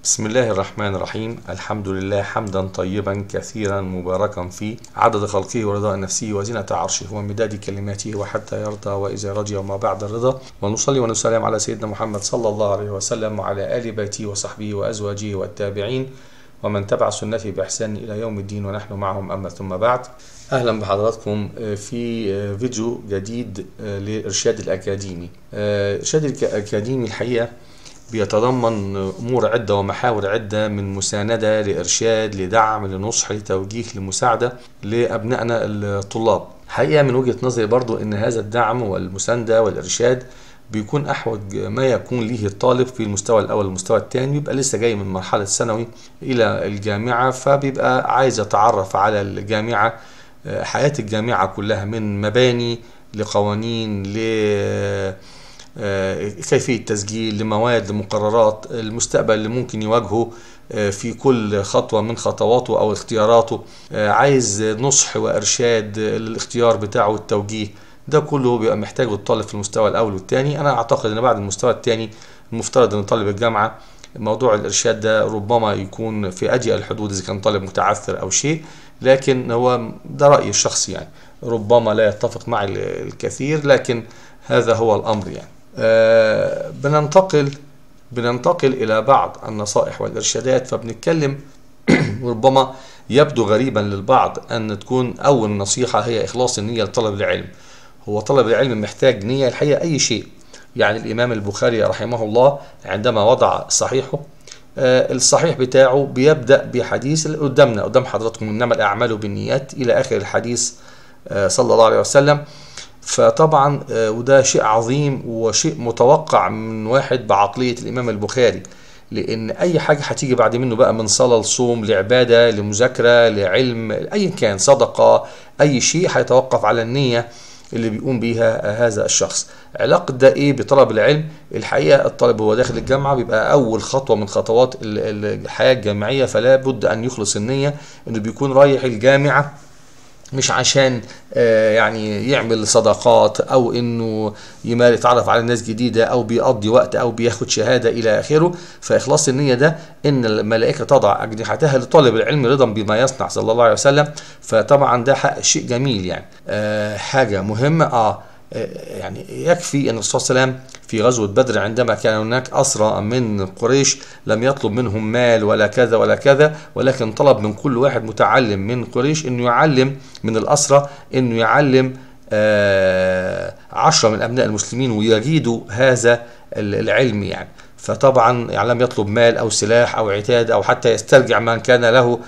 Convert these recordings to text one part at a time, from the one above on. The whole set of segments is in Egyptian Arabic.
بسم الله الرحمن الرحيم الحمد لله حمدا طيبا كثيرا مباركا فيه عدد خلقه ورضاء نفسه وزنة عرشه ومداد كلماته وحتى يرضى وإذا رضي وما بعد الرضا ونصلي ونسلم على سيدنا محمد صلى الله عليه وسلم وعلى آل بيته وصحبه وأزواجه والتابعين ومن تبع سنته بإحسان إلى يوم الدين ونحن معهم أما ثم بعد أهلا بحضراتكم في فيديو جديد للإرشاد الأكاديمي الإرشاد الأكاديمي الحقيقة بيتضمن أمور عدة ومحاور عدة من مساندة لإرشاد لدعم لنصح لتوجيه لمساعدة لأبنائنا الطلاب حقيقة من وجهة نظري برضو أن هذا الدعم والمساندة والإرشاد بيكون أحوج ما يكون ليه الطالب في المستوى الأول والمستوى الثاني بيبقى لسه جاي من مرحلة ثانوي إلى الجامعة فبيبقى عايز يتعرف على الجامعة حياة الجامعة كلها من مباني لقوانين ل كيفية تسجيل لمواد لمقررات المستقبل اللي ممكن يواجهه في كل خطوة من خطواته أو اختياراته عايز نصح وإرشاد الاختيار بتاعه والتوجيه ده كله بيبقى محتاجه الطالب في المستوى الأول والثاني أنا أعتقد أن بعد المستوى الثاني المفترض أن طالب الجامعة موضوع الإرشاد ده ربما يكون في أضيق الحدود إذا كان طالب متعثر أو شيء لكن هو ده رأيي الشخصي يعني ربما لا يتفق معي الكثير لكن هذا هو الأمر يعني آه بننتقل بننتقل إلى بعض النصائح والإرشادات فبنتكلم ربما يبدو غريبا للبعض أن تكون أول نصيحة هي إخلاص النية لطلب العلم هو طلب العلم محتاج نية الحقيقة أي شيء يعني الإمام البخاري رحمه الله عندما وضع صحيحه آه الصحيح بتاعه بيبدأ بحديث اللي قدامنا قدام حضراتكم إنما الأعمال بالنيات إلى آخر الحديث آه صلى الله عليه وسلم فطبعا وده شيء عظيم وشيء متوقع من واحد بعقلية الإمام البخاري لأن أي حاجة هتيجي بعد منه بقى من صلاة لصوم لعبادة لمذاكرة لعلم أي كان صدقة أي شيء هيتوقف على النية اللي بيقوم بيها هذا الشخص علاقة ده ايه بطلب العلم الحقيقة الطالب هو داخل الجامعة بيبقى اول خطوة من خطوات الحياة الجامعية فلا بد ان يخلص النية انه بيكون رايح الجامعة مش عشان يعني يعمل صداقات او انه يتعرف على ناس جديده او بيقضي وقت او بياخد شهاده الى اخره فاخلاص النيه ده ان الملائكه تضع اجنحتها لطالب العلم رضا بما يصنع صلى الله عليه وسلم فطبعا ده حق شيء جميل يعني أه حاجه مهمه اه يعني يكفي ان الرسول صلى الله عليه وسلم في غزوه بدر عندما كان هناك اسرى من قريش لم يطلب منهم مال ولا كذا ولا كذا ولكن طلب من كل واحد متعلم من قريش انه يعلم من الاسرى انه يعلم عشرة من ابناء المسلمين ويجيدوا هذا العلم يعني فطبعا يعني لم يطلب مال او سلاح او عتاد او حتى يسترجع من كان له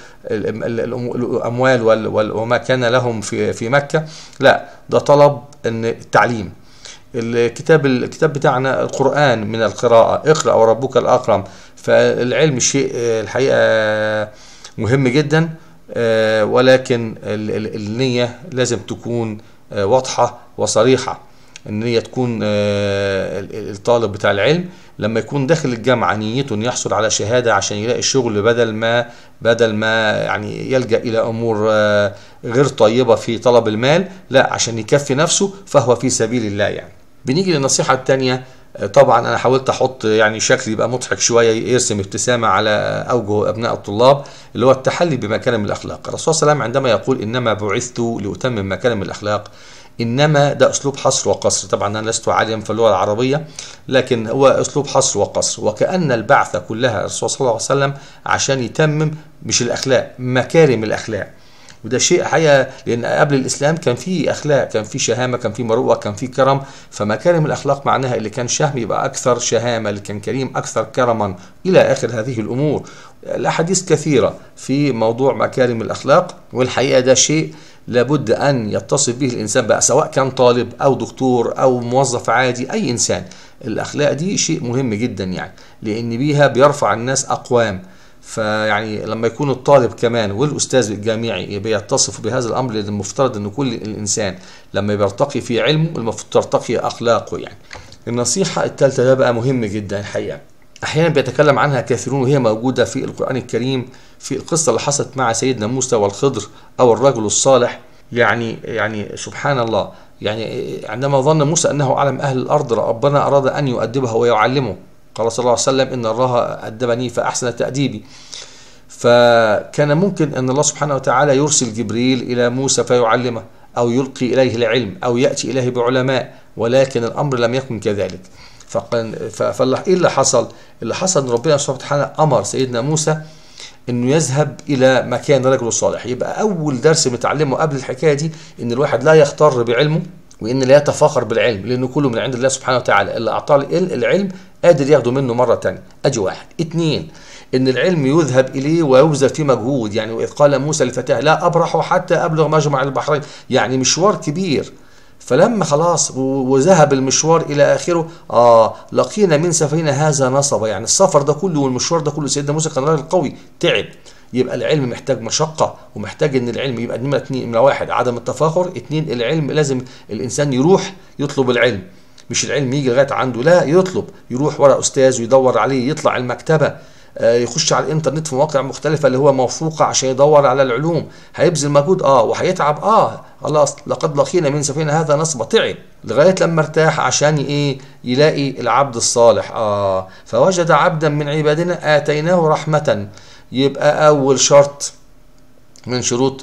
الاموال وما كان لهم في في مكه لا ده طلب ان التعليم الكتاب الكتاب بتاعنا القران من القراءه اقرا وربك الاكرم فالعلم شيء الحقيقه مهم جدا ولكن النيه لازم تكون واضحه وصريحه ان هي تكون الطالب بتاع العلم لما يكون داخل الجامعه نيته انه يحصل على شهاده عشان يلاقي شغل بدل ما بدل ما يعني يلجا الى امور غير طيبه في طلب المال لا عشان يكفي نفسه فهو في سبيل الله يعني بنيجي للنصيحه الثانيه طبعا انا حاولت احط يعني شكل يبقى مضحك شويه يرسم ابتسامه على اوجه ابناء الطلاب اللي هو التحلي بمكارم الاخلاق الرسول صلى الله عليه وسلم عندما يقول انما بعثت لاتمم مكارم الاخلاق انما ده اسلوب حصر وقصر طبعا انا لست عالما في اللغه العربيه لكن هو اسلوب حصر وقصر وكان البعث كلها الرسول صلى الله عليه وسلم عشان يتمم مش الاخلاق مكارم الاخلاق وده شيء حقيقه لان قبل الاسلام كان في اخلاق كان في شهامه كان في مروءه كان في كرم فمكارم الاخلاق معناها اللي كان شهم يبقى اكثر شهامه اللي كان كريم اكثر كرما الى اخر هذه الامور الاحاديث كثيره في موضوع مكارم الاخلاق والحقيقه ده شيء لابد ان يتصف به الانسان بقى سواء كان طالب او دكتور او موظف عادي اي انسان الاخلاق دي شيء مهم جدا يعني لان بيها بيرفع الناس اقوام فيعني لما يكون الطالب كمان والاستاذ الجامعي بيتصف بهذا الامر لان المفترض ان كل الانسان لما بيرتقي في علمه المفروض ترتقي اخلاقه يعني النصيحه الثالثه ده بقى مهم جدا الحقيقه احيانا بيتكلم عنها كثيرون وهي موجوده في القران الكريم في القصه اللي حصلت مع سيدنا موسى والخضر او الرجل الصالح يعني يعني سبحان الله يعني عندما ظن موسى انه اعلم اهل الارض ربنا اراد ان يؤدبه ويعلمه قال صلى الله عليه وسلم إن الله أدبني فأحسن تأديبي فكان ممكن أن الله سبحانه وتعالى يرسل جبريل إلى موسى فيعلمه أو يلقي إليه العلم أو يأتي إليه بعلماء ولكن الأمر لم يكن كذلك فالله إيه اللي حصل؟ اللي حصل أن ربنا سبحانه وتعالى أمر سيدنا موسى انه يذهب الى مكان رجل صالح يبقى اول درس بنتعلمه قبل الحكايه دي ان الواحد لا يغتر بعلمه وان لا يتفاخر بالعلم لانه كله من عند الله سبحانه وتعالى اللي اعطاه العلم قادر ياخده منه مره ثانيه ادي واحد اثنين ان العلم يذهب اليه ويبذل فيه مجهود يعني واذ قال موسى لفتاه لا ابرح حتى ابلغ مجمع البحرين يعني مشوار كبير فلما خلاص وذهب المشوار الى اخره اه لقينا من سفينه هذا نصب يعني السفر ده كله والمشوار ده كله سيدنا موسى كان راجل قوي تعب يبقى العلم محتاج مشقة ومحتاج ان العلم يبقى نمرة اتنين نمرة واحد عدم التفاخر اتنين العلم لازم الانسان يروح يطلب العلم مش العلم يجي لغايه عنده لا يطلب يروح ورا استاذ ويدور عليه يطلع المكتبه يخش على الانترنت في مواقع مختلفة اللي هو موثوقة عشان يدور على العلوم هيبذل مجهود اه وهيتعب اه خلاص لقد لقينا من سفينة هذا نصب تعب لغاية لما ارتاح عشان ايه يلاقي العبد الصالح اه فوجد عبدا من عبادنا آتيناه رحمة يبقى أول شرط من شروط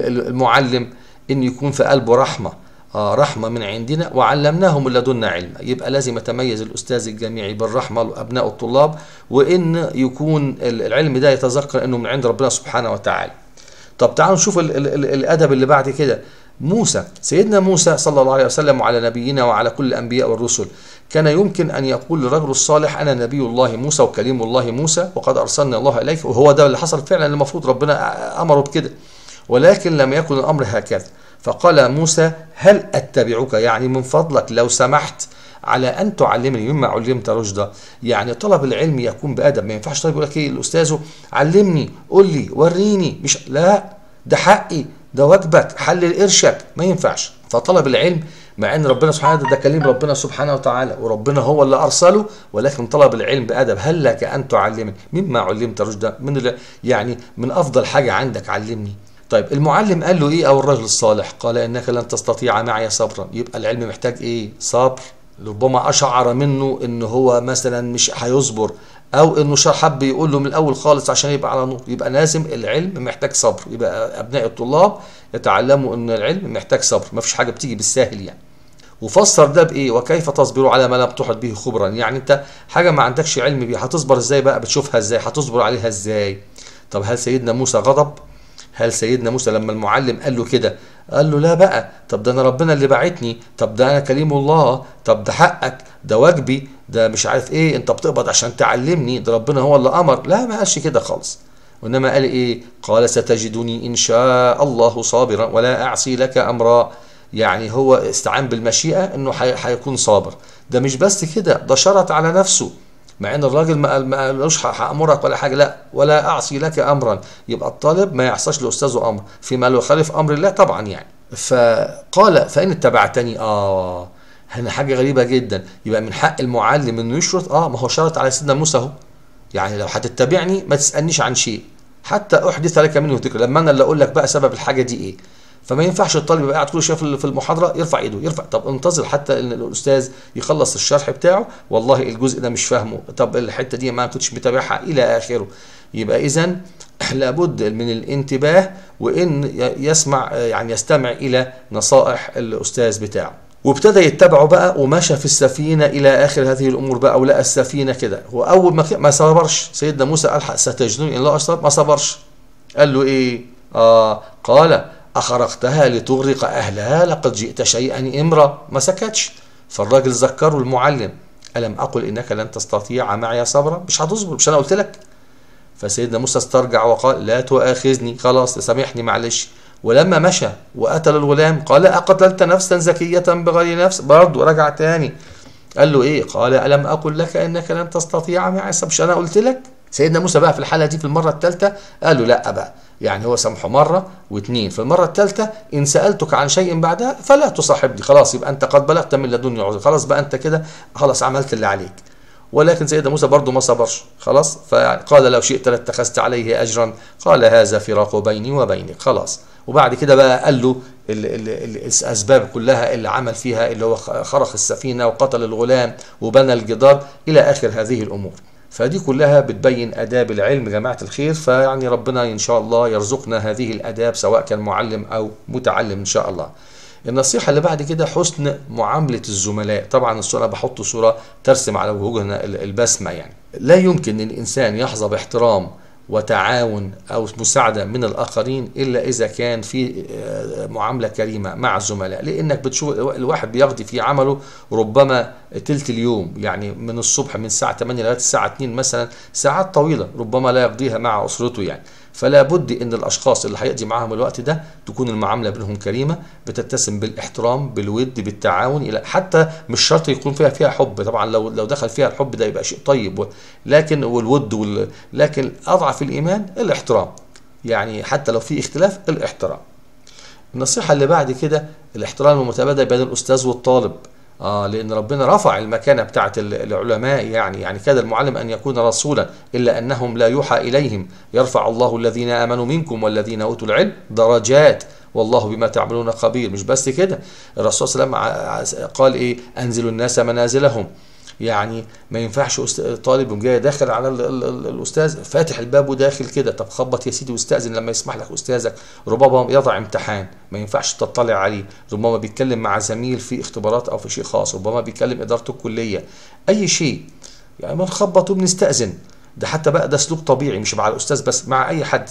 المعلم ان يكون في قلبه رحمه آه رحمة من عندنا وعلمناهم من لدنا علما يبقى لازم يتميز الأستاذ الجامعي بالرحمة لأبناء الطلاب وإن يكون العلم ده يتذكر أنه من عند ربنا سبحانه وتعالى طب تعالوا نشوف ال ال ال الأدب اللي بعد كده موسى سيدنا موسى صلى الله عليه وسلم وعلى نبينا وعلى كل الأنبياء والرسل كان يمكن أن يقول للرجل الصالح أنا نبي الله موسى وكليم الله موسى وقد أرسلنا الله إليك وهو ده اللي حصل فعلا المفروض ربنا أمره بكده ولكن لم يكن الأمر هكذا فقال موسى هل أتبعك يعني من فضلك لو سمحت على أن تعلمني مما علمت رشدا يعني طلب العلم يكون بأدب ما ينفعش طيب يقول لك إيه الأستاذ علمني قول لي وريني مش لا ده حقي ده واجبك حلل قرشك ما ينفعش فطلب العلم مع ان ربنا سبحانه ده, ده كلام ربنا سبحانه وتعالى وربنا هو اللي ارسله ولكن طلب العلم بادب هل لك ان تعلمني مما علمت رشدا من يعني من افضل حاجه عندك علمني طيب المعلم قال له ايه او الرجل الصالح قال انك لن تستطيع معي صبرا يبقى العلم محتاج ايه صبر ربما اشعر منه ان هو مثلا مش هيصبر او انه حب يقول له من الاول خالص عشان يبقى على نور يبقى لازم العلم محتاج صبر يبقى ابناء الطلاب يتعلموا ان العلم محتاج صبر ما فيش حاجه بتيجي بالساهل يعني وفسر ده بايه وكيف تصبر على ما لم تحط به خبرا يعني انت حاجه ما عندكش علم بيها هتصبر ازاي بقى بتشوفها ازاي هتصبر عليها ازاي طب هل سيدنا موسى غضب هل سيدنا موسى لما المعلم قال له كده قال له لا بقى طب ده انا ربنا اللي بعتني طب ده انا كليم الله طب ده حقك ده واجبي ده مش عارف ايه انت بتقبض عشان تعلمني ده ربنا هو اللي امر لا ما قالش كده خالص وانما قال ايه قال ستجدني ان شاء الله صابرا ولا اعصي لك امرا يعني هو استعان بالمشيئه انه هيكون صابر ده مش بس كده ده شرط على نفسه مع ان الراجل ما ما قالوش هامرك ولا حاجه لا ولا اعصي لك امرا يبقى الطالب ما يعصاش لاستاذه امر فيما لو يخالف امر الله طبعا يعني فقال فان اتبعتني اه هنا حاجه غريبه جدا يبقى من حق المعلم انه يشرط اه ما هو شرط على سيدنا موسى اهو يعني لو هتتبعني ما تسالنيش عن شيء حتى احدث لك منه ذكر لما انا اللي اقول لك بقى سبب الحاجه دي ايه فما ينفعش الطالب يبقى قاعد كل شويه في المحاضره يرفع ايده يرفع طب انتظر حتى ان الاستاذ يخلص الشرح بتاعه والله الجزء ده مش فاهمه طب الحته دي ما كنتش متابعها الى اخره يبقى اذا لابد من الانتباه وان يسمع يعني يستمع الى نصائح الاستاذ بتاعه وابتدى يتبعه بقى ومشى في السفينة إلى آخر هذه الأمور بقى ولقى السفينة كده هو أول ما ما صبرش سيدنا موسى قال ستجدني إن لا أشرب ما صبرش قال له إيه؟ آه قال أخرقتها لتغرق أهلها لقد جئت شيئا إمرا ما سكتش فالراجل ذكره المعلم ألم أقل إنك لن تستطيع معي صبرا مش هتصبر مش أنا قلت لك فسيدنا موسى استرجع وقال لا تؤاخذني خلاص سامحني معلش ولما مشى وقتل الغلام قال أقتلت نفسا زكية بغير نفس برضه رجع تاني قال له إيه قال ألم أقل لك إنك لن تستطيع معي صبرا مش أنا قلت لك سيدنا موسى بقى في الحالة دي في المرة الثالثة قال له لا بقى يعني هو سامحه مرة واثنين في المرة الثالثة إن سألتك عن شيء بعدها فلا تصاحبني خلاص يبقى أنت قد بلغت من لدني عذر خلاص بقى أنت كده خلاص عملت اللي عليك ولكن سيدنا موسى برضه ما صبرش خلاص فقال لو شئت لاتخذت عليه اجرا قال هذا فراق بيني وبينك خلاص وبعد كده بقى قال له ال ال ال الاسباب كلها اللي عمل فيها اللي هو خرق السفينه وقتل الغلام وبنى الجدار الى اخر هذه الامور فدي كلها بتبين اداب العلم جماعه الخير فيعني ربنا ان شاء الله يرزقنا هذه الاداب سواء كان معلم او متعلم ان شاء الله النصيحة اللي بعد كده حسن معاملة الزملاء طبعا الصورة بحط صورة ترسم على وجوهنا البسمة يعني لا يمكن ان الانسان يحظى باحترام وتعاون او مساعده من الاخرين الا اذا كان في معامله كريمه مع الزملاء لانك بتشوف الواحد بيقضي في عمله ربما تلت اليوم يعني من الصبح من الساعه 8 لغايه الساعه 2 مثلا ساعات طويله ربما لا يقضيها مع اسرته يعني فلا بد ان الاشخاص اللي هيقضي معاهم الوقت ده تكون المعامله بينهم كريمه بتتسم بالاحترام بالود بالتعاون الى حتى مش شرط يكون فيها فيها حب طبعا لو لو دخل فيها الحب ده يبقى شيء طيب لكن والود وال لكن اضعف الايمان الاحترام يعني حتى لو في اختلاف الاحترام النصيحه اللي بعد كده الاحترام المتبادل بين الاستاذ والطالب آه لأن ربنا رفع المكانة بتاعة العلماء يعني يعني كاد المعلم أن يكون رسولا إلا أنهم لا يوحى إليهم يرفع الله الذين آمنوا منكم والذين أوتوا العلم درجات والله بما تعملون خبير مش بس كده الرسول صلى الله عليه وسلم قال إيه أنزلوا الناس منازلهم يعني ما ينفعش طالب جاي داخل على ال ال ال الاستاذ فاتح الباب وداخل كده طب خبط يا سيدي واستاذن لما يسمح لك استاذك ربما يضع امتحان ما ينفعش تطلع عليه ربما بيتكلم مع زميل في اختبارات او في شيء خاص ربما بيتكلم ادارته الكليه اي شيء يعني ما نخبط وبنستاذن ده حتى بقى ده سلوك طبيعي مش مع الاستاذ بس مع اي حد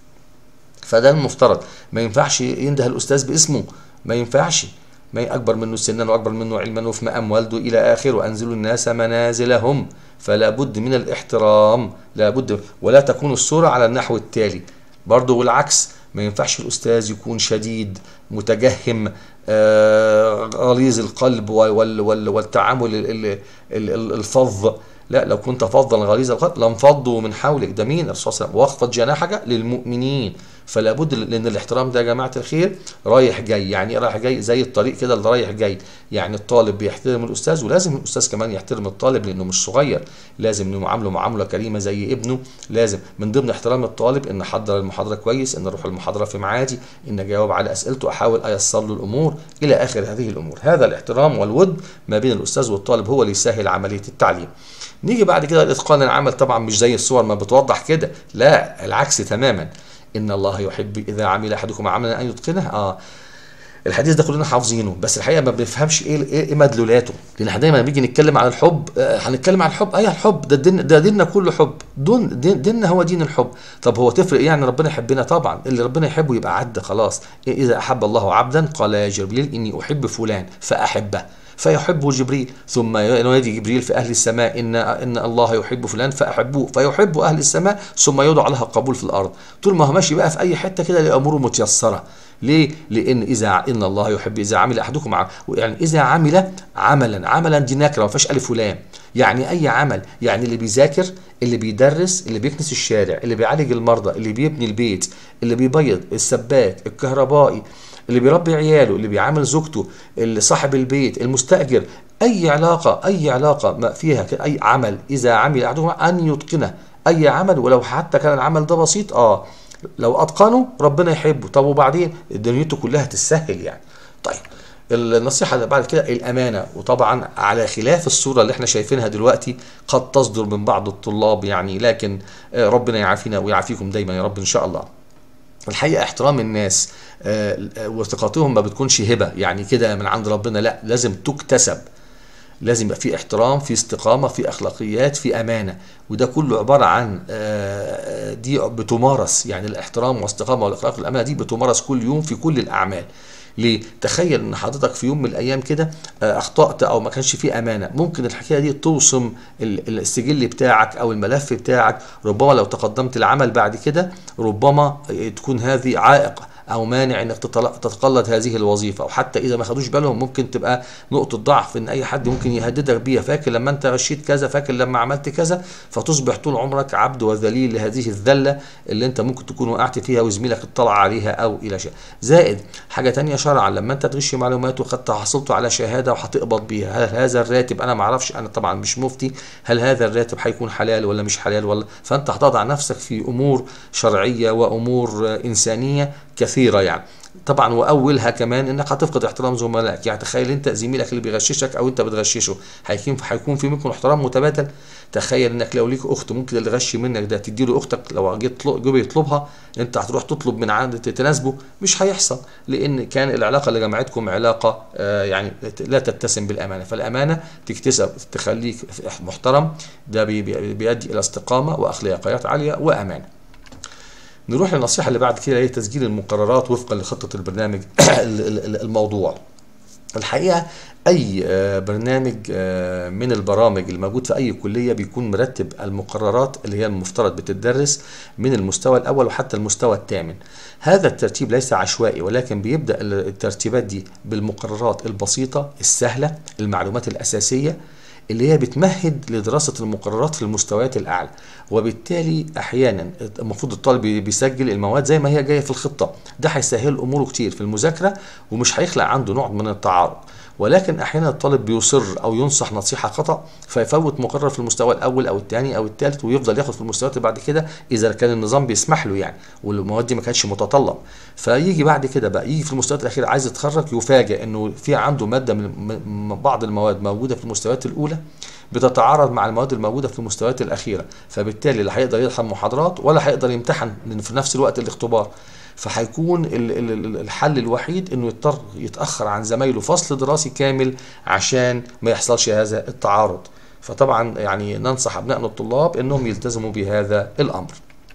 فده المفترض ما ينفعش ينده الاستاذ باسمه ما ينفعش ما أكبر منه سنا وأكبر منه علما وفي مقام والده إلى آخر وأنزلوا الناس منازلهم فلا بد من الاحترام لا بد ولا تكون الصورة على النحو التالي برضه والعكس ما ينفعش الأستاذ يكون شديد متجهم آه غليظ القلب وال وال والتعامل الفظ لا لو كنت فظا غليظ القلب لانفضوا من حولك ده مين الرسول صلى الله عليه وسلم واخفض جناحك للمؤمنين فلا بد لان الاحترام ده يا جماعه الخير رايح جاي يعني رايح جاي زي الطريق كده اللي رايح جاي يعني الطالب بيحترم الاستاذ ولازم الاستاذ كمان يحترم الطالب لانه مش صغير لازم نعامله معامله كريمه زي ابنه لازم من ضمن احترام الطالب ان احضر المحاضره كويس ان اروح المحاضره في ميعادي ان اجاوب على اسئلته احاول ايسر له الامور الى اخر هذه الامور هذا الاحترام والود ما بين الاستاذ والطالب هو اللي يسهل عمليه التعليم نيجي بعد كده الاتقان العمل طبعا مش زي الصور ما بتوضح كده لا العكس تماما ان الله يحب اذا عمل احدكم عملا ان يتقنه اه الحديث ده كلنا حافظينه بس الحقيقه ما بنفهمش ايه ايه مدلولاته لان احنا دايما بنيجي نتكلم عن الحب آه هنتكلم عن الحب اي الحب ده دين ده ديننا كله حب دون دين ديننا هو دين الحب طب هو تفرق يعني ربنا يحبنا طبعا اللي ربنا يحبه يبقى عد خلاص اذا احب الله عبدا قال يا جبريل اني احب فلان فاحبه فيحبه جبريل ثم ينادي جبريل في أهل السماء إن إن الله يحب فلان فأحبوه فيحب أهل السماء ثم يوضع لها قبول في الأرض طول ما هو ماشي بقى في أي حتة كده لأموره متيسرة ليه؟ لأن إذا إن الله يحب إذا عمل أحدكم يعني إذا عمل عملا عملا دي نكرة ما فيهاش ألف ولام يعني أي عمل يعني اللي بيذاكر اللي بيدرس اللي بيكنس الشارع اللي بيعالج المرضى اللي بيبني البيت اللي بيبيض السباك الكهربائي اللي بيربي عياله اللي بيعامل زوجته اللي صاحب البيت المستأجر أي علاقة أي علاقة ما فيها أي عمل إذا عمل أحدهم أن يتقنه أي عمل ولو حتى كان العمل ده بسيط آه لو أتقنه ربنا يحبه طب وبعدين دنيته كلها تسهل يعني طيب النصيحة اللي بعد كده الأمانة وطبعا على خلاف الصورة اللي احنا شايفينها دلوقتي قد تصدر من بعض الطلاب يعني لكن ربنا يعافينا ويعافيكم دايما يا رب إن شاء الله الحقيقه احترام الناس وثقتهم ما بتكونش هبه يعني كده من عند ربنا لا لازم تكتسب لازم يبقى في احترام في استقامه في اخلاقيات في امانه وده كله عباره عن دي بتمارس يعني الاحترام والاستقامه والاخلاق والامانه دي بتمارس كل يوم في كل الاعمال ليه؟ تخيل ان حضرتك في يوم من الايام كده اخطات او ما كانش فيه امانه، ممكن الحكايه دي توصم السجل بتاعك او الملف بتاعك، ربما لو تقدمت العمل بعد كده ربما تكون هذه عائق او مانع انك تطل- تتقلد هذه الوظيفه او حتى اذا ما خدوش بالهم ممكن تبقى نقطه ضعف ان اي حد ممكن يهددك بيها فاكر لما انت غشيت كذا فاكر لما عملت كذا فتصبح طول عمرك عبد وذليل لهذه الذله اللي انت ممكن تكون وقعت فيها وزميلك اطلع عليها او الى شيء زائد حاجه تانية شرعا لما انت تغش معلومات وخدت حصلت على شهاده وهتقبض بيها هل هذا الراتب انا ما اعرفش انا طبعا مش مفتي هل هذا الراتب هيكون حلال ولا مش حلال ولا فانت هتضع نفسك في امور شرعيه وامور آه، انسانيه كثيره يعني طبعا واولها كمان انك هتفقد احترام زملائك يعني تخيل انت زميلك اللي بيغششك او انت بتغششه هيكون هيكون في منكم احترام متبادل تخيل انك لو ليك اخت ممكن اللي غش منك ده تدي له اختك لو جيت طلب- جه يطلبها انت هتروح تطلب من عند تناسبه مش هيحصل لان كان العلاقه اللي جمعتكم علاقه آه، يعني لا تتسم بالامانه فالامانه تكتسب تخليك محترم ده بي- بي- بيؤدي الى استقامه واخلاقيات عاليه وامانه نروح للنصيحة اللي بعد كده هي تسجيل المقررات وفقا لخطة البرنامج ال- ال- الموضوع الحقيقة أي آه، برنامج آه، من البرامج الموجود في أي كلية بيكون مرتب المقررات اللي هي المفترض بتدرس من المستوى الأول وحتى المستوى الثامن هذا الترتيب ليس عشوائي ولكن بيبدأ ال- الترتيبات دي بالمقررات البسيطة السهلة المعلومات الأساسية اللي هي بتمهد لدراسة المقررات في المستويات الأعلى وبالتالي أحيانا المفروض الطالب بيسجل المواد زي ما هي جاية في الخطة ده هيسهل أموره كتير في المذاكرة ومش هيخلق عنده نوع من التعارض ولكن احيانا الطالب بيصر او ينصح نصيحه خطا فيفوت مقرر في المستوى الاول او الثاني او الثالث ويفضل ياخد في المستويات اللي بعد كده اذا كان النظام بيسمح له يعني والمواد دي ما كانتش متطلب فيجي بعد كده بقى يجي في المستويات الاخيره عايز يتخرج يفاجئ انه في عنده ماده من من بعض المواد موجوده في المستويات الاولى بتتعارض مع المواد الموجوده في المستويات الاخيره فبالتالي لا هيقدر يلحق محاضرات ولا هيقدر يمتحن في نفس الوقت الاختبار فهيكون ال- ال- ال- الحل الوحيد انه يضطر يتاخر عن زمايله فصل دراسي كامل عشان ما يحصلش هذا التعارض فطبعا يعني ننصح ابنائنا الطلاب انهم يلتزموا بهذا الامر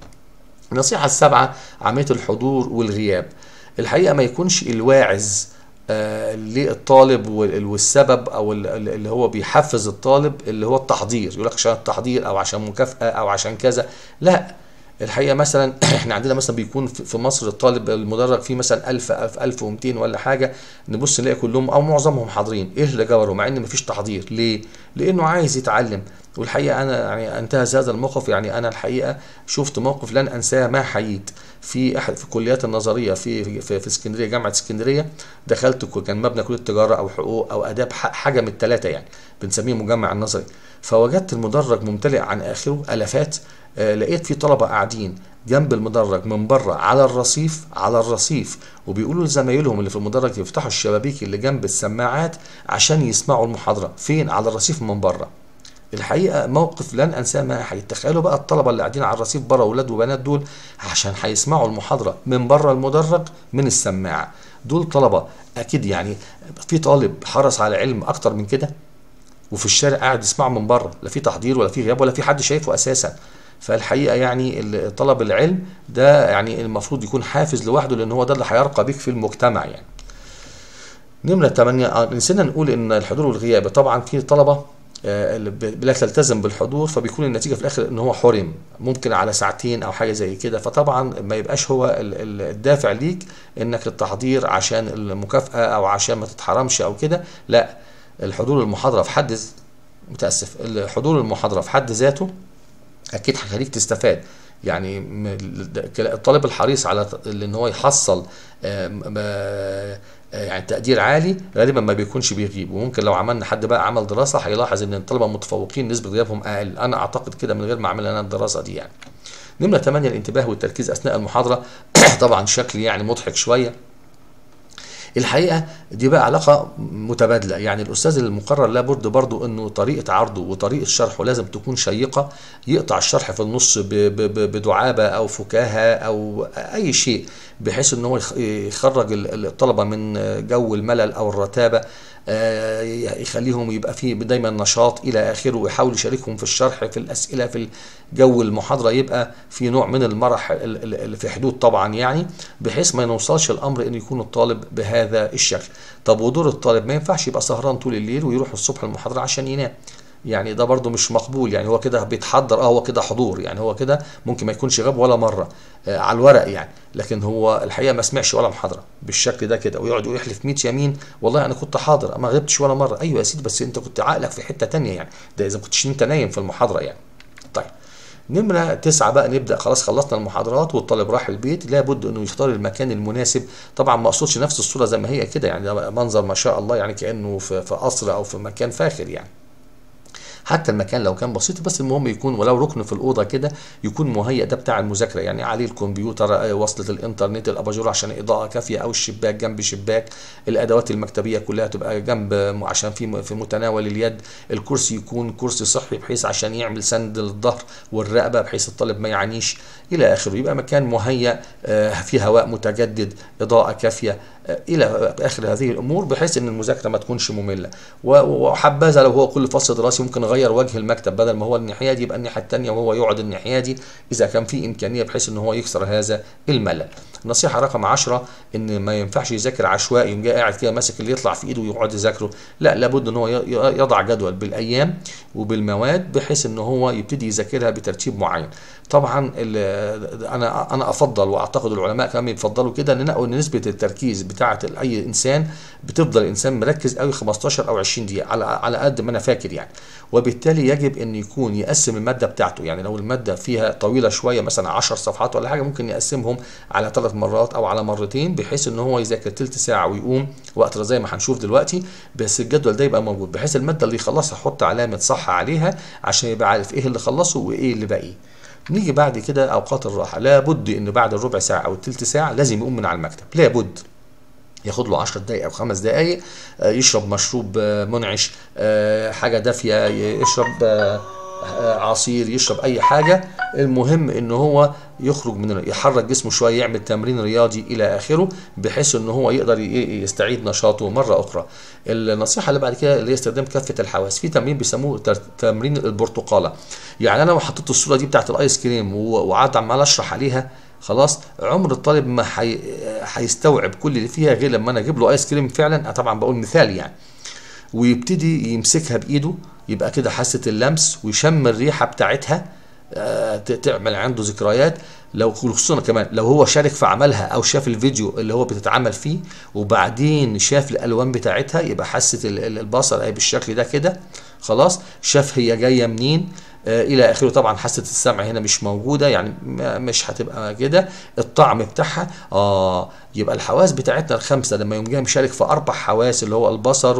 النصيحة السابعة عملية الحضور والغياب الحقيقة ما يكونش الواعظ آه، للطالب وال- والسبب او ال- ال- اللي هو بيحفز الطالب اللي هو التحضير يقول لك عشان التحضير او عشان مكافأة او عشان كذا لا الحقيقة مثلا احنا عندنا مثلا بيكون في في مصر الطالب المدرج فيه مثلا 1000 1000 1200 ولا حاجة نبص نلاقي كلهم او معظمهم حاضرين ايه اللي جبره مع ان مفيش تحضير ليه؟ لانه عايز يتعلم والحقيقه انا يعني انتهز هذا الموقف يعني انا الحقيقه شفت موقف لن انساه ما حييت في احد في الكليات النظريه في في, في اسكندريه جامعه اسكندريه دخلت ك- كان مبنى كليه تجاره او حقوق او اداب ح- حاجه من الثلاثه يعني بنسميه مجمع النظري فوجدت المدرج ممتلئ عن اخره الافات آه، لقيت في طلبه قاعدين جنب المدرج من بره على الرصيف على الرصيف وبيقولوا لزمايلهم اللي في المدرج يفتحوا الشبابيك اللي جنب السماعات عشان يسمعوا المحاضره فين على الرصيف من بره الحقيقه موقف لن انساه ما هيتخيلوا بقى الطلبه اللي قاعدين على الرصيف بره اولاد وبنات دول عشان هيسمعوا المحاضره من بره المدرج من السماعه دول طلبه اكيد يعني في طالب حرص على علم اكتر من كده وفي الشارع قاعد يسمعه من بره لا في تحضير ولا في غياب ولا في حد شايفه اساسا فالحقيقه يعني ال- طلب العلم ده يعني المفروض يكون حافز لوحده لان هو ده اللي هيرقى بيك في المجتمع يعني نمرة 8 آه، نسينا نقول ان الحضور والغياب طبعا في طلبة آه، اللي ب- لا تلتزم بالحضور فبيكون النتيجة في الاخر ان هو حرم ممكن على ساعتين او حاجة زي كده فطبعا ما يبقاش هو ال- ال- الدافع ليك انك التحضير عشان المكافأة او عشان ما تتحرمش او كده لا الحضور المحاضرة في حد ذ- متأسف الحضور المحاضرة في حد ذاته اكيد هيخليك تستفاد يعني م- الطالب الحريص على ت- ان هو يحصل آم، آه، آه، يعني تقدير عالي غالبا ما بيكونش بيغيب وممكن لو عملنا حد بقى عمل دراسه هيلاحظ ان الطلبه المتفوقين نسبه غيابهم اقل انا اعتقد كده من غير ما اعمل انا الدراسه دي يعني نمرة 8 الانتباه والتركيز اثناء المحاضره طبعا شكل يعني مضحك شويه الحقيقه دي بقى علاقه متبادله يعني الاستاذ المقرر لابد برضو انه طريقه عرضه وطريقه شرحه لازم تكون شيقه يقطع الشرح في النص ب- ب- ب- بدعابه او فكاهه او اي شيء بحيث ان هو يخ- يخرج ال- الطلبه من جو الملل او الرتابه آه، يخليهم يبقى فيه دايما نشاط الى اخره ويحاول يشاركهم في الشرح في الاسئله في جو المحاضره يبقى في نوع من المرح ال- ال- اللي في حدود طبعا يعني بحيث ما نوصلش الامر ان يكون الطالب بهذا الشكل طب ودور الطالب ما ينفعش يبقى سهران طول الليل ويروح الصبح المحاضره عشان ينام يعني ده برضه مش مقبول يعني هو كده بيتحضر اه هو كده حضور يعني هو كده ممكن ما يكونش غاب ولا مره آه على الورق يعني لكن هو الحقيقه ما سمعش ولا محاضره بالشكل ده كده ويقعد يحلف 100 يمين والله انا كنت حاضر ما غبتش ولا مره ايوه يا سيدي بس انت كنت عقلك في حته تانية يعني ده اذا كنتش انت نايم في المحاضره يعني طيب نمرة تسعة بقى نبدأ خلاص خلصنا المحاضرات والطالب راح البيت لابد انه يختار المكان المناسب طبعا ما اقصدش نفس الصورة زي ما هي كده يعني ده منظر ما شاء الله يعني كأنه في, في قصر او في مكان فاخر يعني حتى المكان لو كان بسيط بس المهم يكون ولو ركن في الاوضه كده يكون مهيأ ده بتاع المذاكره يعني عليه الكمبيوتر وصله الانترنت الاباجوره عشان اضاءه كافيه او الشباك جنب شباك الادوات المكتبيه كلها تبقى جنب عشان في في متناول اليد الكرسي يكون كرسي صحي بحيث عشان يعمل سند للظهر والرقبه بحيث الطالب ما يعانيش الى اخره يبقى مكان مهيأ فيه هواء متجدد اضاءه كافيه الى اخر هذه الامور بحيث ان المذاكره ما تكونش ممله وحبذا لو هو كل فصل دراسي ممكن يغير وجه المكتب بدل ما هو الناحيه دي يبقى الناحيه الثانيه وهو يقعد الناحيه دي اذا كان في امكانيه بحيث ان هو يكسر هذا الملل النصيحه رقم 10 ان ما ينفعش يذاكر عشوائي يقوم قاعد كده ماسك اللي يطلع في ايده ويقعد يذاكره لا لابد ان هو يضع جدول بالايام وبالمواد بحيث ان هو يبتدي يذاكرها بترتيب معين طبعا انا انا افضل واعتقد العلماء كمان بيفضلوا كده ان ان نسبه التركيز بتاعه اي انسان بتفضل الانسان مركز قوي 15 او 20 دقيقه على على قد ما انا فاكر يعني وبالتالي يجب ان يكون يقسم الماده بتاعته يعني لو الماده فيها طويله شويه مثلا 10 صفحات ولا حاجه ممكن يقسمهم على ثلاث مرات او على مرتين بحيث ان هو يذاكر ثلث ساعه ويقوم وقت زي ما هنشوف دلوقتي بس الجدول ده يبقى موجود بحيث الماده اللي يخلصها يحط علامه صح عليها عشان يبقى عارف ايه اللي خلصه وايه اللي باقي نيجي بعد كده اوقات الراحه لابد ان بعد الربع ساعه او الثلث ساعه لازم يقوم من على المكتب لابد ياخد له 10 دقائق او خمس دقائق يشرب مشروب منعش حاجه دافيه يشرب عصير يشرب اي حاجه المهم ان هو يخرج من يحرك جسمه شويه يعمل تمرين رياضي الى اخره بحيث ان هو يقدر يستعيد نشاطه مره اخرى النصيحه اللي بعد كده اللي هي استخدام كافه الحواس في تمرين بيسموه تمرين البرتقاله يعني انا لو حطيت الصوره دي بتاعت الايس كريم وقعدت عمال اشرح عليها خلاص عمر الطالب ما هيستوعب كل اللي فيها غير لما انا اجيب له ايس كريم فعلا طبعا بقول مثال يعني ويبتدي يمسكها بايده يبقى كده حاسه اللمس ويشم الريحه بتاعتها تعمل عنده ذكريات لو خصوصا كمان لو هو شارك في عملها او شاف الفيديو اللي هو بتتعمل فيه وبعدين شاف الالوان بتاعتها يبقى حاسه البصر اهي بالشكل ده كده خلاص شاف هي جايه منين آه الى اخره طبعا حاسه السمع هنا مش موجوده يعني مش هتبقى كده الطعم بتاعها اه يبقى الحواس بتاعتنا الخمسه لما يوم جاي مشارك في اربع حواس اللي هو البصر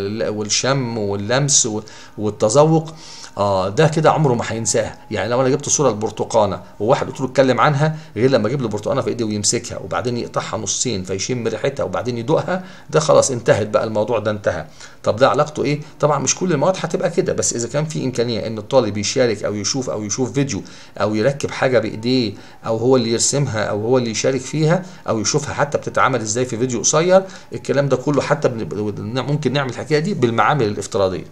والشم واللمس والتذوق اه ده كده عمره ما هينساها يعني لو انا جبت صوره البرتقانه وواحد قلت له اتكلم عنها غير لما اجيب له برتقانه في ايدي ويمسكها وبعدين يقطعها نصين فيشم ريحتها وبعدين يدوقها ده خلاص انتهت بقى الموضوع ده انتهى طب ده علاقته ايه طبعا مش كل المواد هتبقى كده بس اذا كان في امكانيه ان الطالب يشارك او يشوف او يشوف فيديو او يركب حاجه بايديه او هو اللي يرسمها او هو اللي يشارك فيها او يشوفها حتى بتتعمل ازاي في فيديو قصير الكلام ده كله حتى ممكن نعمل الحكايه دي بالمعامل الافتراضيه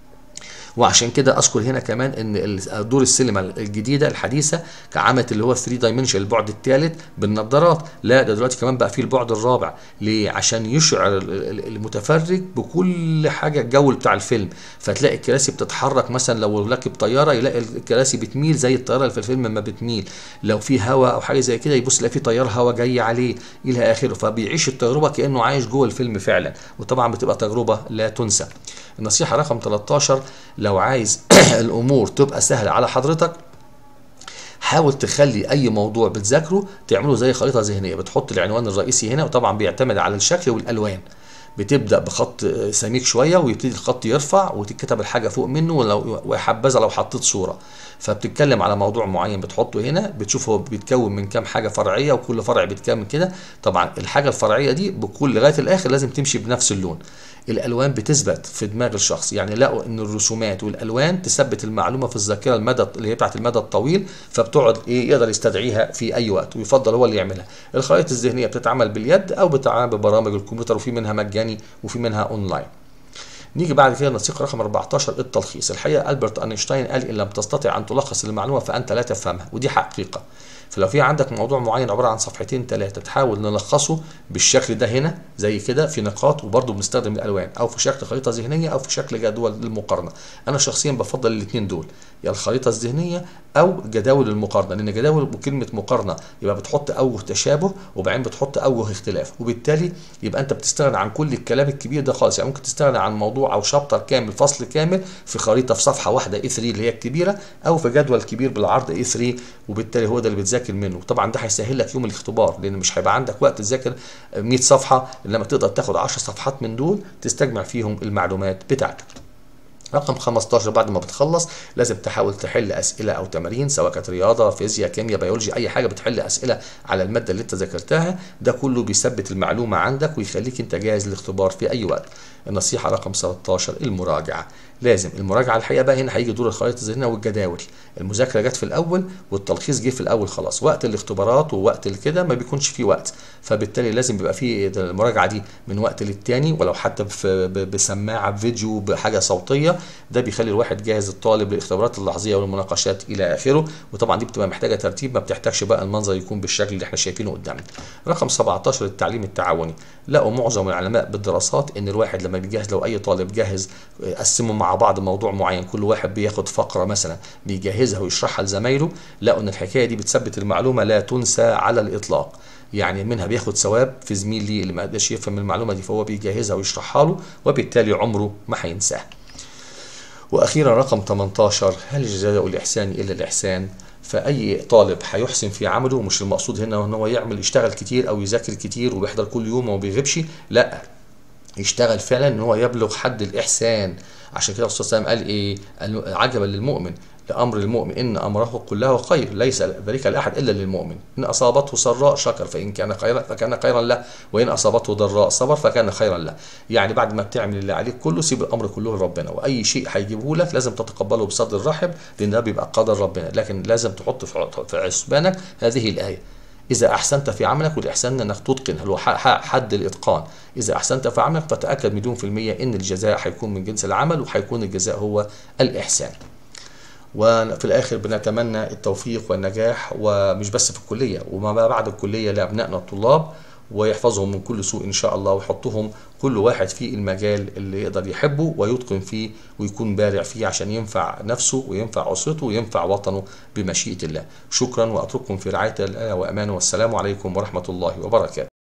وعشان كده اذكر هنا كمان ان دور السينما الجديده الحديثه كعملت اللي هو 3 دايمنشن البعد الثالث بالنظارات لا ده دلوقتي كمان بقى في البعد الرابع ليه عشان يشعر المتفرج بكل حاجه الجو بتاع الفيلم فتلاقي الكراسي بتتحرك مثلا لو راكب طياره يلاقي الكراسي بتميل زي الطياره اللي في الفيلم ما بتميل لو في هواء او حاجه زي كده يبص يلاقي في تيار هواء جاي عليه الى اخره فبيعيش التجربه كانه عايش جوه الفيلم فعلا وطبعا بتبقى تجربه لا تنسى النصيحه رقم 13 لو عايز الامور تبقى سهله على حضرتك حاول تخلي اي موضوع بتذاكره تعمله زي خريطه ذهنيه بتحط العنوان الرئيسي هنا وطبعا بيعتمد على الشكل والالوان بتبدا بخط سميك شويه ويبتدي الخط يرفع وتتكتب الحاجه فوق منه ولو وحبذا لو حطيت صوره فبتتكلم على موضوع معين بتحطه هنا بتشوف هو بيتكون من كام حاجه فرعيه وكل فرع بيتكون من كده طبعا الحاجه الفرعيه دي بكل لغايه الاخر لازم تمشي بنفس اللون الالوان بتثبت في دماغ الشخص يعني لقوا ان الرسومات والالوان تثبت المعلومه في الذاكره المدى اللي هي بتاعت المدى الطويل فبتقعد ايه يقدر يستدعيها في اي وقت ويفضل هو اللي يعملها الخرائط الذهنيه بتتعمل باليد او بتتعمل ببرامج الكمبيوتر وفي منها مجاني وفي منها اونلاين نيجي بعد كده النصيحه رقم 14 التلخيص الحقيقه البرت اينشتاين قال ان لم تستطع ان تلخص المعلومه فانت لا تفهمها ودي حقيقه فلو في عندك موضوع معين عباره عن صفحتين ثلاثه تحاول نلخصه بالشكل ده هنا زي كده في نقاط وبرضه بنستخدم الالوان او في شكل خريطه ذهنيه او في شكل جدول للمقارنه انا شخصيا بفضل الاثنين دول يا الخريطه الذهنيه او جداول المقارنه لان جداول وكلمه مقارنه يبقى بتحط اوجه تشابه وبعدين بتحط اوجه اختلاف وبالتالي يبقى انت بتستغنى عن كل الكلام الكبير ده خالص يعني ممكن تستغنى عن موضوع او شابتر كامل فصل كامل في خريطه في صفحه واحده اي 3 اللي هي الكبيره او في جدول كبير بالعرض اي 3 وبالتالي هو ده اللي بتذاكر منه طبعا ده هيسهل لك يوم الاختبار لان مش هيبقى عندك وقت تذاكر 100 صفحه انما تقدر تاخد 10 صفحات من دول تستجمع فيهم المعلومات بتاعتك رقم 15 بعد ما بتخلص لازم تحاول تحل اسئله او تمارين سواء كانت رياضه فيزياء كيمياء بيولوجي اي حاجه بتحل اسئله على الماده اللي انت ذاكرتها ده كله بيثبت المعلومه عندك ويخليك انت جاهز للاختبار في اي وقت النصيحه رقم 13 المراجعه لازم المراجعه الحقيقه بقى هنا هيجي دور الخرائط الذهنيه والجداول المذاكره جت في الاول والتلخيص جه في الاول خلاص وقت الاختبارات ووقت الكده ما بيكونش فيه وقت فبالتالي لازم بيبقى فيه المراجعه دي من وقت للتاني ولو حتى بسماعه بفيديو بحاجه صوتيه ده بيخلي الواحد جاهز الطالب للاختبارات اللحظيه والمناقشات الى اخره وطبعا دي بتبقى محتاجه ترتيب ما بتحتاجش بقى المنظر يكون بالشكل اللي احنا شايفينه قدامنا رقم 17 التعليم التعاوني لقوا معظم العلماء بالدراسات ان الواحد لما بيجهز لو اي طالب جاهز قسموا مع بعض موضوع معين كل واحد بياخد فقره مثلا بيجهزها ويشرحها لزمايله لقوا ان الحكايه دي بتثبت المعلومه لا تنسى على الاطلاق يعني منها بياخد ثواب في زميل ليه اللي ما قدرش يفهم المعلومه دي فهو بيجهزها ويشرحها له وبالتالي عمره ما هينساها واخيرا رقم 18 هل الجزاء الاحسان الا الاحسان فاي طالب هيحسن في عمله مش المقصود هنا ان هو يعمل يشتغل كتير او يذاكر كتير ويحضر كل يوم وما بيغيبش لا يشتغل فعلا ان هو يبلغ حد الاحسان عشان كده الرسول صلى الله عليه وسلم قال ايه قال عجبا للمؤمن لامر المؤمن ان امره كله خير ليس ذلك لاحد الا للمؤمن ان اصابته سراء شكر فان كان خيرا فكان خيرا له وان اصابته ضراء صبر فكان خيرا له يعني بعد ما بتعمل اللي عليك كله سيب الامر كله لربنا واي شيء هيجيبه لك لازم تتقبله بصدر رحب لان ده بيبقى قدر ربنا لكن لازم تحط في حسبانك هذه الايه إذا أحسنت في عملك والإحسان أنك تتقن هو حد الإتقان إذا أحسنت في عملك فتأكد مليون في المية إن الجزاء هيكون من جنس العمل وهيكون الجزاء هو الإحسان وفي الآخر بنتمنى التوفيق والنجاح ومش بس في الكلية وما بعد الكلية لأبنائنا الطلاب ويحفظهم من كل سوء إن شاء الله ويحطهم كل واحد في المجال اللي يقدر يحبه ويتقن فيه ويكون بارع فيه عشان ينفع نفسه وينفع أسرته وينفع وطنه بمشيئة الله شكرا وأترككم في رعاية الله وأمانه والسلام عليكم ورحمة الله وبركاته